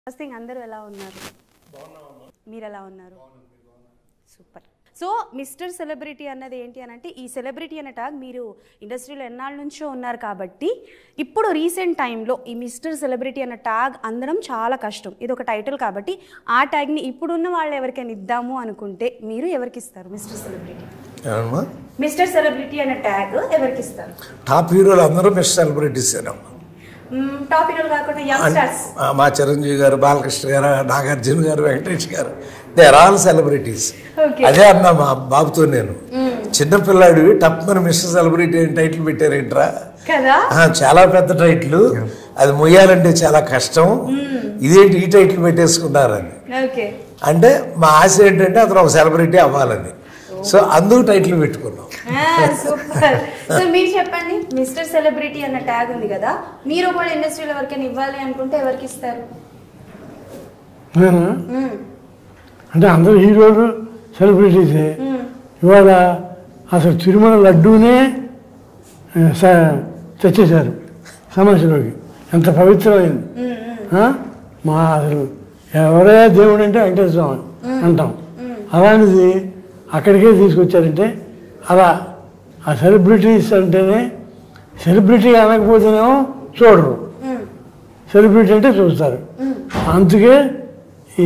First thing అందరూ ఎలా ఉన్నారు మీరు ఎలా ఉన్నారు సూపర్ సో మిస్టర్ సెలబ్రిటీ అన్నది ఏంటి అని అంటే ఈ సెలబ్రిటీ అనే ట్యాగ్ మీరు ఇండస్ట్రీలో ఎన్నాళ్ళ నుంచో ఉన్నారు కాబట్టి ఇప్పుడు రీసెంట్ టైంలో ఈ మిస్టర్ సెలబ్రిటీ అన్న ట్యాగ్ అందడం చాలా కష్టం ఇది ఒక టైటిల్ కాబట్టి ఆ ట్యాగ్ని ఇప్పుడున్న వాళ్ళు ఎవరికైనా ఇద్దాము అనుకుంటే మీరు ఎవరికి ఇస్తారు మిస్టర్ సెలబ్రిటీ ఏమమ్మా మిస్టర్ సెలబ్రిటీ అనే ట్యాగ్ ఎవరికి ఇస్తారు టాప్ హీరోలు అందరూ మిస్ సెలబ్రిటీస్ టాప్ హీరోలు కాకుండా యంగ్స్టర్స్ మా చిరంజీవి గారు బాలకృష్ణ గారు Nagarjuna garu Venkatesh garu they are all celebrities Okay. అదే అన్నా మా బాబుతో నేను చిన్నపిల్లాడివి టప్ మన మిస్టర్ సెలబ్రిటీ అని టైటిల్ పెట్టారేంట్రా కదా ఆ, చాలా పెద్ద టైటిల్ అది మొయ్యాలంటే చాలా కష్టం ఇదేంటి ఈ టైటిల్ పెట్టేసుకున్నారని ఓకే అంటే మా ఆశ ఏంటంటే అతను ఒక సెలబ్రిటీ అవ్వాలని సో అందుకు టైటిల్ పెట్టుకున్నాం సూపర్ సో మీరు చెప్పండి మిస్టర్ సెలబ్రిటీ అన్న ట్యాగ్ ఉంది కదా మీరు కూడా ఇండస్ట్రీలో ఎవరికైనా ఇవ్వాలి అనుకుంటే ఎవరికి ఇస్తారు నేనా మ్మ్. అంటే అందరు హీరోలు సెలబ్రిటీసే మ్మ్. ఇవాళ అసలు తిరుమల లడ్డూనే ఆ, స- తెచ్చేశారు సమస్యలోకి ఎంత పవిత్రమైంది మ్మ్, మ్మ్. ఆ? మా అసలు ఎవరే దేవుడు అంటే వెంకటేశ్వర స్వామి అంటాం అలాంటిది అక్కడికే తీసుకొచ్చారంటే అలా ఆ సెలబ్రిటీస్ అంటేనే సెలబ్రిటీ అనకపోతేనేమో చూడరు మ్మ్. సెలబ్రిటీ అంటే చూస్తారు అందుకే ఈ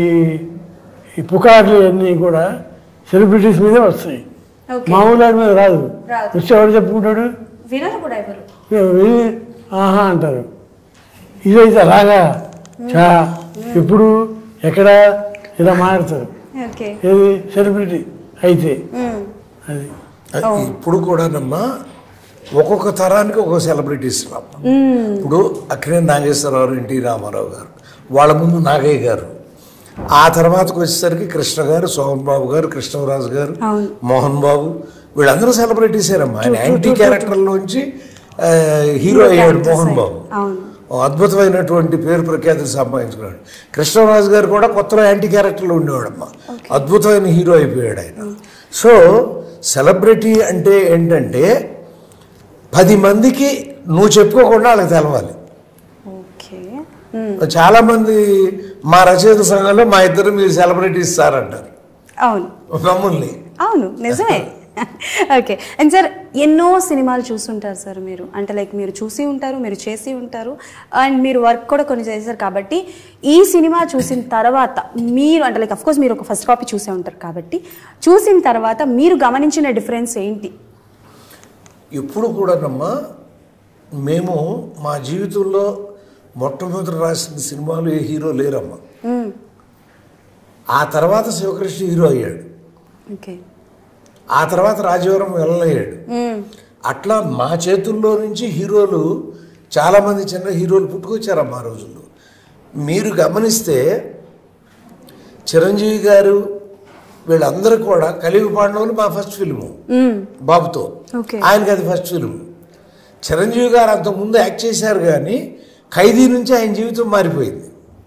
ఈ పుకార్లు అన్నీ కూడా సెలబ్రిటీస్ మీదే వస్తాయి ఓకే మామూలు వాడి మీద రాదు రాదు. వచ్చి ఎవరు చెప్పుకుంటాడు వినరు కూడా ఎవరు విని ఆహా అంటారు ఇదైతే అలాగా చా ఎప్పుడు ఎక్కడ ఇలా మారుతారు ఓకే ఏది సెలబ్రిటీ అయితే మ్మ్. అది ఇప్పుడు కూడానమ్మా ఒక్కొక్క తరానికి ఒక్కొక్క సెలబ్రిటీస్ మ్మ్. ఇప్పుడు అక్కినే నాగేశ్వరరావు ఎన్టీ రామారావు గారు వాళ్ళ ముందు నాగయ్య గారు ఆ తర్వాతకు వచ్చేసరికి కృష్ణ గారు సోమన్ బాబు గారు కృష్ణరాజు గారు అవును. మోహన్ బాబు వీళ్ళందరూ సెలబ్రిటీసేనమ్మా ఆయన యాంటీ క్యారెక్టర్లోంచి ఆ, హీరో అయ్యాడు మోహన్ బాబు అవును ఓ అద్భుతమైనటువంటి పేరు ప్రఖ్యాతిని సంపాదించుకున్నాడు కృష్ణరాజు గారు కూడా కొత్తలో యాంటీ క్యారెక్టర్లో ఉండేవాడమ్మా అద్భుతమైన హీరో అయిపోయాడు ఆయన సో సెలబ్రిటీ అంటే ఏంటంటే పది మందికి నువ్వు చెప్పుకోకుండా వాళ్ళకి తెలవాలి ఓకే మ్మ్. చాలా మంది మా రచయిత సంఘంలో మా ఇద్దరు మీరు సెలబ్రిటీ సార్ అంటారు అవును మమ్మల్ని అవును నిజమే ఓకే అండ్ సార్ ఎన్నో సినిమాలు చూస్తుంటారు సార్ మీరు అంటే లైక్ మీరు చూసి ఉంటారు మీరు చేసి ఉంటారు అండ్ మీరు వర్క్ కూడా కొన్ని చేశారు కాబట్టి ఈ సినిమా చూసిన తర్వాత మీరు అంటే లైక్ కోర్స్ మీరు ఒక ఫస్ట్ కాపీ చూసే ఉంటారు కాబట్టి చూసిన తర్వాత మీరు గమనించిన డిఫరెన్స్ ఏంటి ఎప్పుడు కూడానమ్మా మేము మా జీవితంలో మొట్టమొదటి రాసిన సినిమాలు ఏ హీరో లేరమ్మా మ్మ్. ఆ తర్వాత శివకృష్ణ హీరో అయ్యాడు ఓకే ఆ తర్వాత రాజవరం వెళ్ళయ్యాడు మ్మ్. అట్లా మా చేతుల్లో నుంచి హీరోలు చాలామంది చిన్న హీరోలు పుట్టుకొచ్చారమ్మా ఆ రోజుల్లో మీరు గమనిస్తే చిరంజీవి గారు వీళ్ళందరూ కూడా కలిగి పాండవులు మా ఫస్ట్ ఫిల్ము మ్మ్. బాబుతో ఓకే ఆయనకి అది ఫస్ట్ ఫిల్మ్ చిరంజీవి గారు అంతకుముందు యాక్ట్ చేశారు కానీ ఖైదీ నుంచి ఆయన జీవితం మారిపోయింది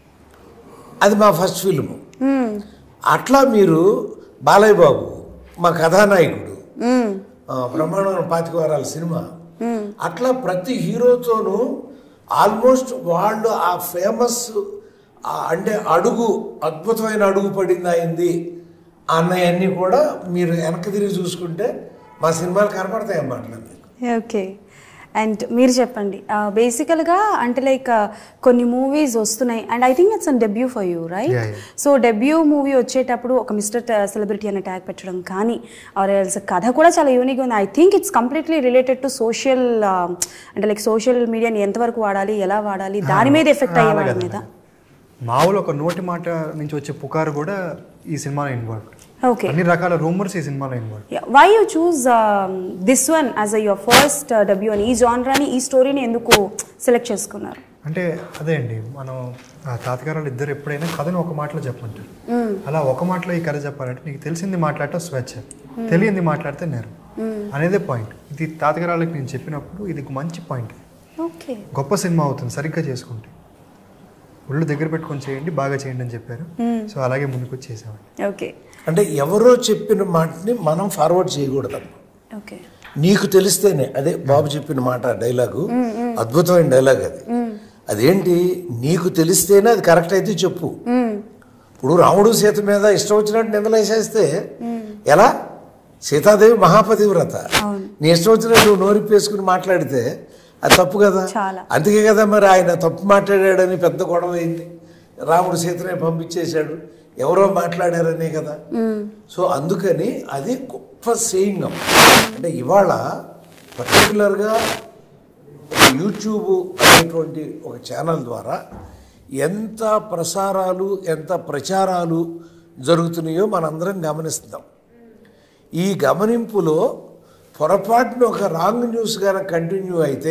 అది మా ఫస్ట్ ఫిల్ము మ్మ్. అట్లా మీరు బాలయ్య బాబు మా కథానాయకుడు మ్మ్. ఆ, బ్రహ్మాండమైన పాతిక వారాల సినిమా అట్లా ప్రతి హీరోతోనూ ఆల్మోస్ట్ వాళ్ళు ఆ ఫేమస్ అంటే అడుగు అద్భుతమైన అడుగు పడింది అయింది అన్నవన్నీ కూడా మీరు వెనక్కి తిరిగి చూసుకుంటే మా సినిమాలు కనపడతాయి అన్నమాట మీకు ఓకే అండ్ మీరు చెప్పండి బేసికల్గా అంటే లైక్ కొన్ని మూవీస్ వస్తున్నాయి and I think it's an debut for you right Yeah, yeah. So debut movie వచ్చేటప్పుడు ఒక మిస్టర్ సెలబ్రిటీ అనే ట్యాగ్ పెట్టడం కానీ ఆర్ ఎల్స్ కథ కూడా చాలా యూనిక్ ఉంది I think it's completely related to social అంటే లైక్ సోషల్ మీడియాని ఎంతవరకు వాడాలి ఎలా వాడాలి దాని మీద ఎఫెక్ట్ అయ్యే వాళ్ళ మీద మామూలు ఒక నోటి మాట నుంచి వచ్చే పుకారు కూడా ఈ సినిమాలో ఇన్వాల్వ్ ఓకే అన్ని రకాల రూమర్స్ ఈ సినిమాలో involve why you choose this one as a your first debut అని ఈ జాన్రాని ఈ స్టోరీని ఎందుకు సెలెక్ట్ చేసుకున్నారు అంటే అదే అండి మనం ఆ తాతగారాలు ఇద్దరు ఎప్పుడైనా కథను ఒక మాటలో చెప్పమంటారు అలా ఒక మాటలో ఈ కథ చెప్పాలంటే నీకు తెలిసింది మాట్లాడటం స్వేచ్ఛ తెలియంది మాట్లాడితే నేరం అనేదే పాయింట్ ఇది తాతగారాలకు నేను చెప్పినప్పుడు ఇది ఒక మంచి పాయింట్ ఓకే గొప్ప సినిమా అవుతుంది సరిగ్గా చేసుకుంటే ఒళ్ళు దగ్గర పెట్టుకొని చేయండి బాగా చేయండి అని చెప్పారు సో అలాగే ముందుకు వచ్చి చేసామండి ఓకే అంటే ఎవరో చెప్పిన మాటని మనం ఫార్వర్డ్ చేయకూడదమ్మా ఓకే నీకు తెలిస్తేనే అదే బాబు చెప్పిన మాట డైలాగు అద్భుతమైన డైలాగ్ అది అదేంటి నీకు తెలిస్తేనే అది కరెక్ట్ అయితే చెప్పు ఇప్పుడు రాముడు సీత మీద ఇష్టం వచ్చినట్టు నిందలేసేస్తే ఎలా సీతాదేవి మహాపతివ్రత అవును. నీ ఇష్టం వచ్చినట్టు నువ్వు నోరిప్పేసుకుని మాట్లాడితే అది తప్పు కదా చాలా. అందుకే కదా మరి ఆయన తప్పు మాట్లాడాడని పెద్ద గొడవ అయింది రాముడు సీతనే పంపించేశాడు ఎవరో మాట్లాడారనే కదా సో అందుకని అది గొప్ప సేయింగం అంటే ఇవాళ పర్టికులర్గా యూట్యూబ్ అనేటువంటి ఒక ఛానల్ ద్వారా ఎంత ప్రసారాలు ఎంత ప్రచారాలు జరుగుతున్నాయో మనందరం గమనిస్తున్నాం ఈ గమనింపులో పొరపాటున ఒక రాంగ్ న్యూస్ కనుక కంటిన్యూ అయితే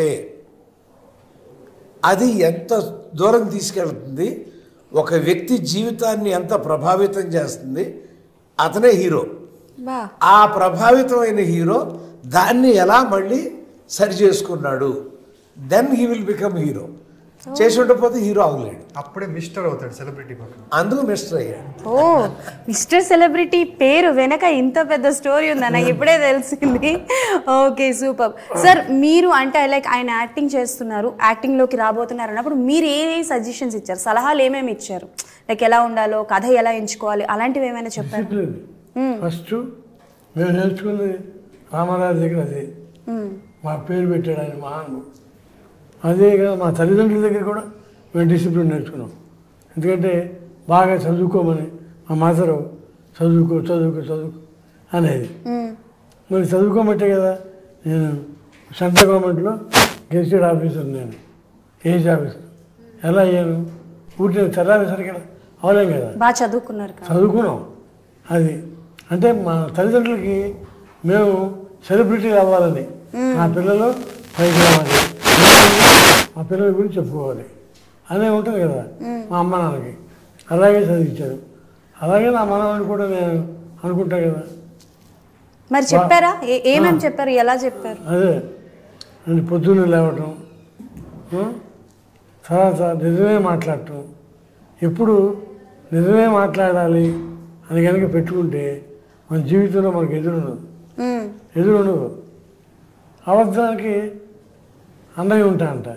అది ఎంత దూరం తీసుకెళ్తుంది ఒక వ్యక్తి జీవితాన్ని ఎంత ప్రభావితం చేస్తుంది అతనే హీరో బా ఆ ప్రభావితమైన హీరో దాన్ని ఎలా మళ్ళీ సరి చేసుకున్నాడు then he will become hero చేసి ఉండకపోతే హీరో అవ్వలేడు అప్పుడే మిస్టర్ అవుతాడు సెలబ్రిటీ పక్కన అందుకు మిస్టర్ అయ్యాడు ఓ మిస్టర్ సెలబ్రిటీ పేరు వెనక ఇంత పెద్ద స్టోరీ ఉందా నాకు ఇప్పుడే తెలిసింది ఓకే సూపర్ సార్ మీరు అంటే లైక్ ఆయన యాక్టింగ్ చేస్తున్నారు యాక్టింగ్ లోకి రాబోతున్నారు అన్నప్పుడు మీరు ఏ సజెషన్స్ ఇచ్చారు సలహాలు ఏమేమి ఇచ్చారు లైక్ ఎలా ఉండాలో కథ ఎలా ఎంచుకోవాలి అలాంటివి ఏమైనా చెప్పారు డిసిప్లిన్ ఫస్ట్ మేము నేర్చుకున్నది రామారావు దగ్గర అదే మా పేరు పెట్టాడు ఆయన మహానుభావుడు అదే కదా మా తల్లిదండ్రుల దగ్గర కూడా మేము డిసిప్లిన్ నేర్చుకున్నాం ఎందుకంటే బాగా చదువుకోమని మా మాతరు చదువుకో చదువుకో చదువుకో అనేది మరి చదువుకోమంటే కదా నేను సెంట్రల్ గవర్నమెంట్లో గెజిటెడ్ ఆఫీసర్ నేను ఏజ్ ఆఫీసర్ ఎలా అయ్యాను ఊరికి తెల్లారేసరికి అవలేం కదా బాగా చదువుకున్నారు కదా చదువుకున్నాం అది అంటే మా తల్లిదండ్రులకి మేము సెలబ్రిటీ అవ్వాలని మా పిల్లలు పైకి రావాలి మా పిల్లల గురించి చెప్పుకోవాలి అనే ఉంటుంది కదా మా అమ్మ నాన్నకి అలాగే చదివించారు అలాగే నా మనవాడిని కూడా నేను అనుకుంటా కదా మరి చెప్పారా ఏ- ఏమేమి చెప్పారు ఎలా చెప్పారు అదే నేను పొద్దున్నే లేవటం ఆ? తర్వాత నిజమే మాట్లాడటం ఎప్పుడు నిజమే మాట్లాడాలి అని కనుక పెట్టుకుంటే మన జీవితంలో మనకు ఎదురుండదు మ్మ్. ఎదురుండదు అబద్ధానికి అన్నయ్య ఉంటా అంట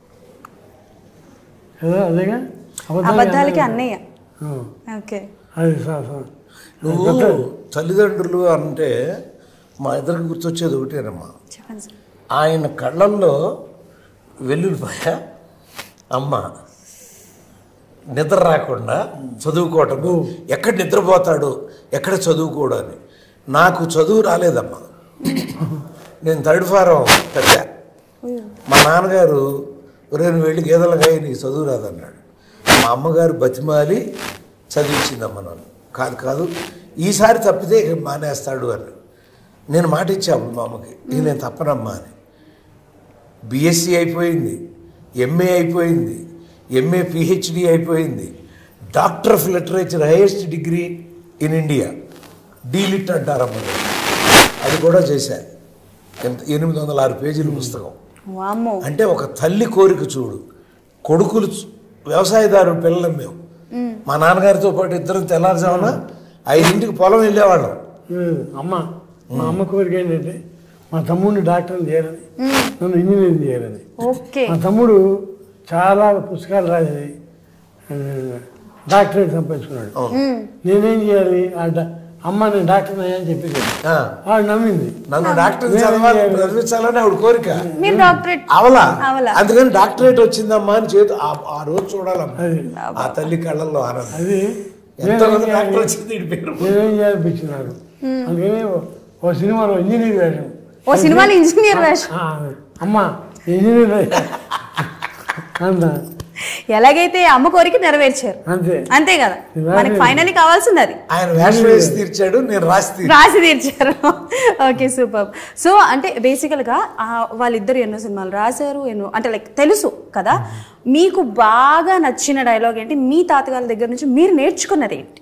కదా అదేగా అబద్ధాలకి అన్నయ్య. అన్నయ్య ఆ, ఓకే అది సా సా నువ్వు తల్లిదండ్రులు అంటే మా ఇద్దరికి గుర్తొచ్చేది ఒకటేనమ్మా చెప్పండి సార్ ఆయన కళ్ళల్లో వెల్లుల్లిపాయ అమ్మ నిద్ర రాకుండా చదువుకోవటం ఎక్కడ నిద్రపోతాడు ఎక్కడ చదువుకోడు అని నాకు చదువు రాలేదమ్మా నేను థర్డ్ ఫారం పెద్ద మా నాన్నగారు ఒరే నువ్వు వెళ్ళి గేదెలకాయ నీకు చదువు రాదన్నాడు మా అమ్మగారు బతిమాలి చదివించిందమ్మ నన్ను కాదు కాదు ఈసారి తప్పితే ఇక మానేస్తాడు అని నేను మాట ఇచ్చా అప్పుడు మా అమ్మకి ఇక నేను తప్పనమ్మా అని బీఎస్సీ అయిపోయింది ఎంఏ అయిపోయింది ఎంఏ పిహెచ్డి అయిపోయింది doctor of literature highest degree in India DLitt అంటారమ్మ అది కూడా చేశాను ఎంత ఎనిమిది వందల ఆరు పేజీల పుస్తకం వామ్మో అంటే ఒక తల్లి కోరిక చూడు కొడుకులు చు- వ్యవసాయదారుడు పిల్లలం మేము మా నాన్నగారితో పాటు ఇద్దరం తెల్లారుజామున ఐదింటికి పొలం వెళ్ళేవాళ్ళం లేదు, అమ్మ మా అమ్మ కోరిక ఏంటంటే మా తమ్ముడిని డాక్టర్ని చేయాలని నన్ను ఇంజనీరింగ్ చేయాలని ఓకే మా తమ్ముడు చాలా పుస్తకాలు రాసి ఆ, డాక్టరేట్ సంపాదించుకున్నాడు నేనేం చేయాలి ఆ డా- అమ్మ నేను డాక్టర్ అని చెప్పింది ఆ, వాడు నమ్మింది నన్ను డాక్టర్ చదవాలి చదివించాలని ఆవిడ కోరిక మీరు డాక్టరేట్ అవలా అవలా. అందుకని డాక్టరేట్ వచ్చిందమ్మా అని చేతు ఆ- ఆ రోజు చూడాలమ్మా అది ఆ తల్లి కళ్ళల్లో ఆనందం అది ఎంతమంది నేనేం డాక్టర్ చేయాలి? వచ్చింది వీడి పేరు నేనేం చేయాలనిపించింది నాకు అందుకని ఓ- ఓ సినిమాలో ఇంజనీర్ వేషం ఓ సినిమాలో ఇంజనీర్ వేషం ఆ, అమ్మ ఇంజనీర్ వేషం అంత ఎలాగైతే అమ్మ కోరిక నెరవేర్చారు అంతే అంతే కదా మనకి ఫైనల్లీ కావాల్సింది అది ఆయన వేషం వేసి తీర్చాడు నేను రాసి తీర్చాను రాసి తీర్చారు ఓకే సూపర్ సో అంటే బేసికల్గా వాళ్ళిద్దరు ఎన్నో సినిమాలు రాశారు ఎన్నో అంటే లైక్ తెలుసు కదా మీకు బాగా నచ్చిన డైలాగ్ ఏంటి మీ తాతగారి దగ్గర నుంచి మీరు నేర్చుకున్నది ఏంటి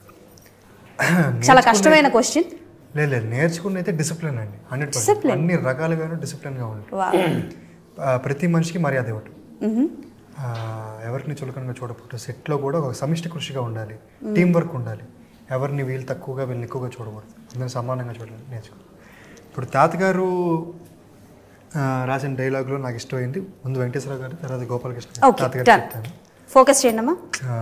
చాలా కష్టమైన క్వశ్చన్ లేదు లేదు నేర్చుకున్న అయితే డిసిప్లిన్ అండి హండ్రెడ్ పర్సెంట్ Discipline. అన్ని రకాలుగాను డిసిప్లిన్గా ఉంటుంది ఆ, ప్రతి మనిషికి మర్యాద ఇవ్వటం ఆ, ఎవరిని చులకనగా చూడకూడదు సెట్లో కూడా ఒక సమిష్టి కృషిగా ఉండాలి టీం వర్క్ ఉండాలి ఎవరిని వీళ్ళు తక్కువగా వీళ్ళని ఎక్కువగా చూడకూడదు అందరిని సమానంగా చూడాలి నేర్చుకో ఇప్పుడు తాతగారు ఆ, రాసిన డైలాగ్లో నాకు ఇష్టమైంది ముందు వెంకటేశ్వరరావు గారు తర్వాత గోపాలకృష్ణ గారు, ఓకే తాతగారు డన్ చెప్తాను ఫోకస్ చేయండి అమ్మా ఆ,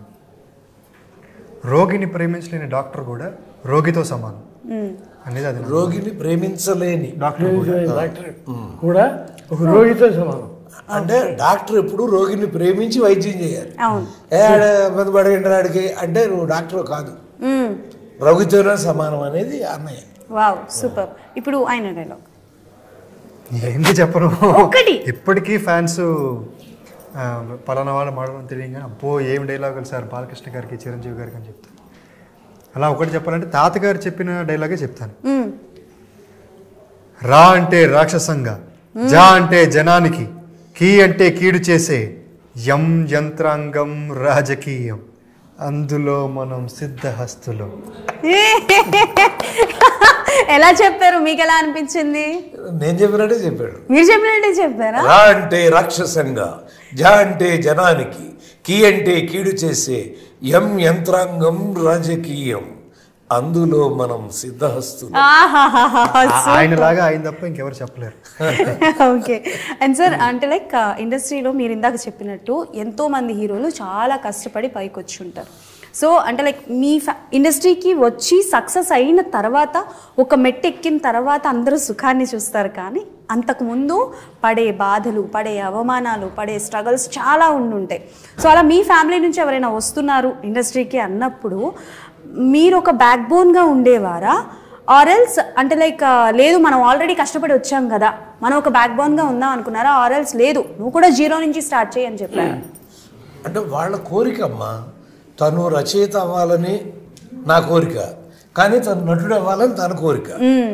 రోగిని ప్రేమించలేని డాక్టర్ కూడా రోగితో సమానం అనేది అది నా- రోగిని ప్రేమించలేని డాక్టర్ కూడా డాక్టర్ కూడా ఒక రోగితో సమానం అంటే డాక్టర్ ఎప్పుడు రోగిని ప్రేమించి వైద్యం చేయాలి అవును ఏ ఆడ మందు పడగంటాడికి అంటే నువ్వు డాక్టర్ కాదు మ్మ్. రోగితోనే సమానం అనేది అన్నయ్య వావ్ సూపర్ ఇప్పుడు ఆయన డైలాగ్ ఏంటి చెప్పను ఒక్కటి. ఇప్పటికీ ఫ్యాన్స్ పలానా వాళ్ళు మాడడం తెలియగా అబ్బో ఏం డైలాగులు సార్ బాలకృష్ణ గారికి చిరంజీవి గారికి అని చెప్తాను అలా ఒకటి చెప్పాలంటే తాతగారు చెప్పిన డైలాగే చెప్తాను మ్మ్. రా అంటే రాక్షసంగా జా అంటే జనానికి కీ అంటే కీడు చేసే యం యంత్రాంగం రాజకీయం అందులో మనం సిద్ధహస్తులు ఎలా చెప్పారు మీకు ఎలా అనిపించింది నేను చెప్పినట్టే చెప్పాడు మీరు చెప్పినట్టే చెప్పారా రా అంటే రాక్షసంగా జ అంటే జనానికి కీ అంటే కీడు చేసే ఎం యంత్రాంగం రాజకీయం అందులో మనం సిద్ధహస్తులు ఆహాహాహా, ఆయనలాగా ఆయన తప్ప ఇంకెవరు చెప్పలేరు ఓకే అండ్ సార్ అంటే లైక్ ఇండస్ట్రీలో మీరు ఇందాక చెప్పినట్టు ఎంతో మంది హీరోలు చాలా కష్టపడి పైకి వచ్చి ఉంటారు సో అంటే లైక్ మీ ఇండస్ట్రీకి వచ్చి సక్సెస్ అయిన తర్వాత ఒక మెట్టు ఎక్కిన తర్వాత అందరూ సుఖాన్ని చూస్తారు కానీ అంతకుముందు పడే బాధలు పడే అవమానాలు పడే స్ట్రగల్స్ చాలా ఉండుంటాయి సో అలా మీ ఫ్యామిలీ నుంచి ఎవరైనా వస్తున్నారు ఇండస్ట్రీకి అన్నప్పుడు మీరు ఒక బ్యాక్ బోన్గా ఉండేవారా ఆర్ఎల్స్ అంటే లైక్ లేదు మనం ఆల్రెడీ కష్టపడి వచ్చాం కదా మనం ఒక బ్యాక్ బోన్గా ఉందాం అనుకున్నారా ఆర్ఎల్స్ లేదు నువ్వు కూడా జీరో నుంచి స్టార్ట్ చేయి అని చెప్పారు అంటే వాళ్ళ కోరిక అమ్మా తను రచయిత అవ్వాలని నా కోరిక కానీ తను నటుడు అవ్వాలని తన కోరిక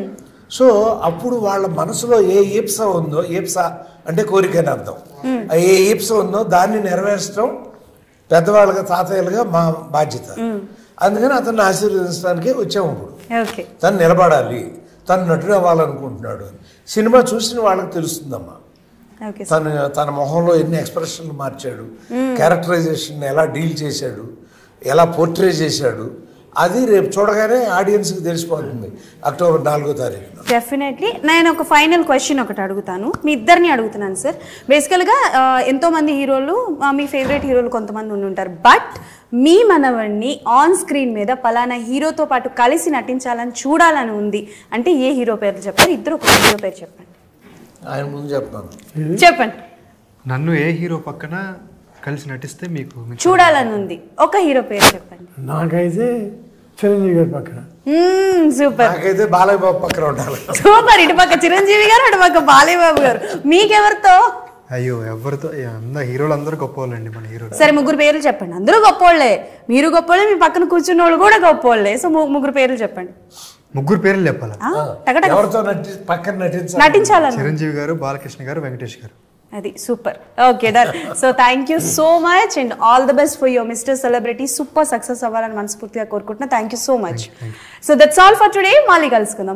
సో అప్పుడు వాళ్ళ మనసులో ఏ ఈప్స ఉందో ఈప్స అంటే కోరిక అని అర్థం ఆ ఏ ఈప్స ఉందో దాన్ని నెరవేర్చడం పెద్దవాళ్ళగా తాతయ్యలుగా మా బాధ్యత అందుకని అతన్ని ఆశీర్వదించడానికి వచ్చాము ఇప్పుడు ఓకే తను నిలబడాలి తను నటుడు అవ్వాలనుకుంటున్నాడు అని. సినిమా చూసిన వాళ్ళకి తెలుస్తుందమ్మా ఓకే తన తన మొహంలో ఎన్ని ఎక్స్ప్రెషన్లు మార్చాడు క్యారెక్టరైజేషన్ ఎలా డీల్ చేశాడు ఎలా పోర్ట్రే చేశాడు అది రేపు చూడగానే ఆడియన్స్కి తెలిసిపోతుంది అక్టోబర్ నాలుగో తారీఖున డెఫినెట్లీ నేను ఒక ఫైనల్ క్వశ్చన్ ఒకటి అడుగుతాను మీ ఇద్దరిని అడుగుతున్నాను సార్ బేసికల్గా ఎంతో మంది హీరోలు ఆ, మీ ఫేవరెట్ హీరోలు కొంతమంది ఉండి ఉంటారు బట్ మీ మనవడిని ఆన్ స్క్రీన్ మీద పలానా హీరోతో పాటు కలిసి నటించాలని చూడాలని ఉంది అంటే ఏ హీరో పేరు చెప్పారు ఇద్దరు ఒక హీరో పేరు చెప్పండి ఆయన ముందు చెప్తాను చెప్పండి నన్ను ఏ హీరో పక్కన కలిసి నటిస్తే మీకు మీకు చూడాలని ఉంది ఒక హీరో పేరు చెప్పండి నాకైతే చిరంజీవి గారి పక్కన సూపర్ నాకైతే బాలయ్య బాబు పక్కన ఉండాలి సూపర్ ఇటు పక్క చిరంజీవి గారు అటు పక్క బాలయ్య బాబు గారు మీకెవరితో అయ్యో ఎవరితో అందరు హీరోలు అందరూ గొప్ప వాళ్ళండి మన హీరోలు సరే ముగ్గురు పేర్లు చెప్పండి అందరూ గొప్పోళ్ళే మీరు గొప్పోళ్ళే మీ పక్కన కూర్చున్న వాళ్ళు కూడా గొప్పోళ్ళే సో ము- ముగ్గురు పేర్లు చెప్పండి ముగ్గురు పేర్లు చెప్పాలా ఆ, టకటక ఎవరితో నటి పక్కన నటించాలి నటించాలని చిరంజీవి గారు బాలకృష్ణ గారు వెంకటేష్ గారు అది super okay done so thank you so much and all the best for your mister celebrity super success అవ్వాలని మనస్ఫూర్తిగా కోరుకుంటున్నా thank you so much so that's all for today మళ్ళీ కలుసుకుందాం